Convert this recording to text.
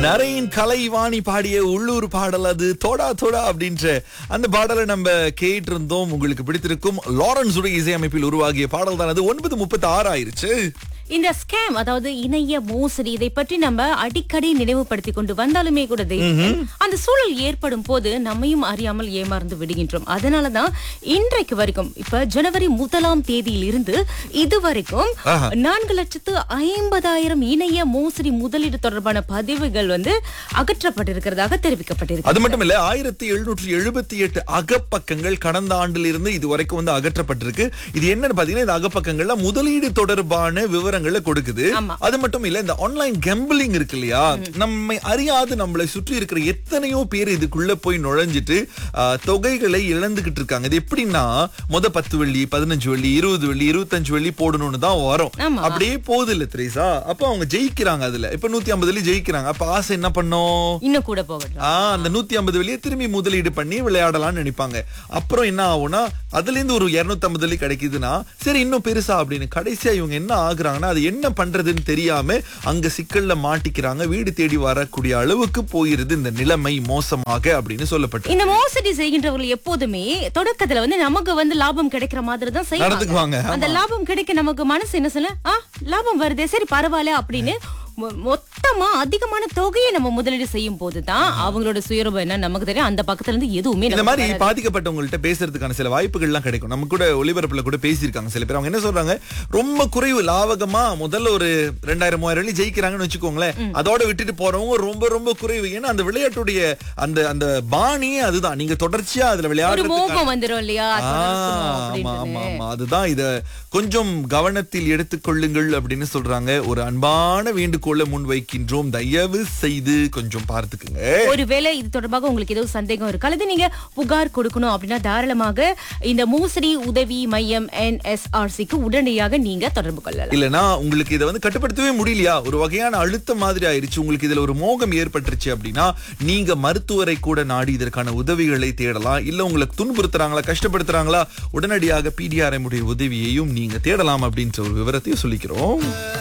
நரையின் கலைவாணி பாடிய உள்ளூர் பாடல் அது தோடா தோடா அப்படின்ற அந்த பாடலை நம்ம கேட்டு இருந்தோம் உங்களுக்கு பிடித்திருக்கும் லாரன்ஸ் உடைய இசையமைப்பில் உருவாகிய பாடல் தான் அது ஒன்பது முப்பத்தி ஆறு ஆயிருச்சு இந்த ஸ்கேம் அதாவது இணைய மோசடி இதை பற்றி நம்ம அடிக்கடி நினைவுபடுத்தி கொண்டு வந்தாலுமே கூட தெய்வீக, அந்த சூழல் ஏற்படும் போது நம்மையும் அறியாமல் ஏமாறந்து விடுகின்றோம் அதனாலதான் இன்றைக்கு வரைக்கும் இப்ப ஜனவரி முதலாம் தேதியில் இருந்து இதுவரைக்கும் ஆஹா. நான்கு லட்சத்து ஐம்பதாயிரம் இணைய மோசடி முதலீடு தொடர்பான பதிவுகள் வந்து அகற்றப்பட்டிருக்கிறதாக தெரிவிக்கப்பட்டிருக்கு அது மட்டும் இல்ல ஆயிரத்தி எழுநூற்றி எழுபத்தி எட்டு அகப்பக்கங்கள் கடந்த ஆண்டில் இருந்து இது வரைக்கும் வந்து அகற்றப்பட்டிருக்கு இது என்னன்னு பாத்தீங்கன்னா இந்த அகப்பக்கங்கள்ல முதலீடு தொடர்பான விவரங்களை கொடுக்குது ஆமா. அது மட்டும் இல்ல இந்த ஆன்லைன் கேம்பிளிங் இருக்கு இல்லையா நம்மை அறியாது நம்மளை சுற்றி இருக்கிற எத்தனையோ பேர் இதுக்குள்ள போய் நுழைஞ்சிட்டு ஆ, தொகைகளை இழந்துகிட்டு இருக்காங்க இது எப்படின்னா முத பத்து வெள்ளி பதினஞ்சு வெள்ளி இருபது வெள்ளி இருபத்தஞ்சு வெள்ளி போடணும்னு தான் வரும் ஆமா. அப்படியே போகுது இல்ல திரேசா அப்ப அவங்க ஜெயிக்கிறாங்க அதுல இப்ப நூத்தி ஐம்பது வெள்ளி ஜெயிக்கிறாங்க அப்ப ஆசை என்ன பண்ணும் இன்னும் கூட போகட்டும் ஆ அந்த நூத்தி ஐம்பது வெளியே திரும்பி முதலீடு பண்ணி விளையாடலாம்னு நினைப்பாங்க அப்புறம் என்ன ஆகும்னா அதுல இருந்து ஒரு இருநூத்தி ஐம்பது வெள்ளி கிடைக்குதுன்னா சரி இன்னும் பெருசா அப்படின்னு கடைசியா இவங்க என்ன ஆகுறாங்கன்னா அது என்ன பண்றதுன்னு தெரியாம அங்க சிக்கல்ல மாட்டிக்கிறாங்க வீடு தேடி வரக்கூடிய அளவுக்கு போயிருது இந்த நிலைமை மோசமாக அப்படின்னு சொல்லப்பட்டு இந்த மோசடி செய்கின்றவர்கள் எப்போதுமே தொடக்கத்துல வந்து நமக்கு வந்து லாபம் கிடைக்கிற மாதிரி தான் நடந்துக்குவாங்க, செய்வாங்க ஆமா. அந்த லாபம் கிடைக்க நமக்கு மனசு என்ன சொல்ல ஆ லாபம் வருதே சரி பரவாயில்ல அப்படின்னு மொ- மொத்தமா அதிகமான தொகையை நம்ம முதலீடு செய்யும் போதுதான் அவங்களோட சுயரூபம் என்ன நமக்கு தெரியும் அந்த பக்கத்துல இருந்து எதுவுமே இந்த நமக்கு மாதிரி வராது. பாதிக்கப்பட்டவங்கள்ட்ட பேசுறதுக்கான சில வாய்ப்புகள்லாம் கிடைக்கும் நம்ம கூட ஒளிபரப்புல கூட பேசியிருக்காங்க சில பேர் அவங்க என்ன சொல்றாங்க ரொம்ப குறைவு லாவகமா முதல்ல ஒரு ரெண்டாயிரம் மூவாயிரம் வெள்ளி ஜெயிக்கிறாங்கன்னு வச்சுக்கோங்களேன் அதோட விட்டுட்டு போறவங்க ரொம்ப ரொம்ப குறைவு ஏன்னா அந்த விளையாட்டுடைய அந்த அந்த பாணியே அதுதான் நீங்க தொடர்ச்சியா அதுல ஒரு விளையாடுறதுக்கு மோகம் வந்துரும் இல்லையா ஆ, தொடர்க்கணும் ஆமா அப்படின்றது. ஆமா ஆமா அதுதான் இத கொஞ்சம் கவனத்தில் எடுத்துக்கொள்ளுங்கள் அப்படின்னு சொல்றாங்க ஒரு அன்பான வேண்டுகோளை முன்வைக்கின்றோம் தயவு செய்து கொஞ்சம் பார்த்துக்குங்க ஒருவேளை இது தொடர்பாக உங்களுக்கு ஏதோ சந்தேகம் இருக்கு அல்லது நீங்க புகார் கொடுக்கணும் அப்படின்னா தாராளமாக இந்த மோசடி உதவி மையம் என்எஸ்ஆர்சிக்கு உடனடியாக நீங்க தொடர்பு கொள்ளலாம் இல்லனா உங்களுக்கு இதை வந்து கட்டுப்படுத்தவே முடியலையா ஒரு வகையான அழுத்தம் மாதிரி ஆயிருச்சு உங்களுக்கு இதுல ஒரு மோகம் ஏற்பட்டுருச்சு அப்படின்னா நீங்க மருத்துவரை கூட நாடி இதற்கான உதவிகளை தேடலாம் இல்ல உங்களுக்கு துன்புறுத்துறாங்களா கஷ்டப்படுத்துறாங்களா உடனடியாக பிடிஆர்எம் உடைய உதவியையும் நீங்க தேடலாம் அப்படின்ற ஒரு விவரத்தையும் சொல்லிக்கிறோம்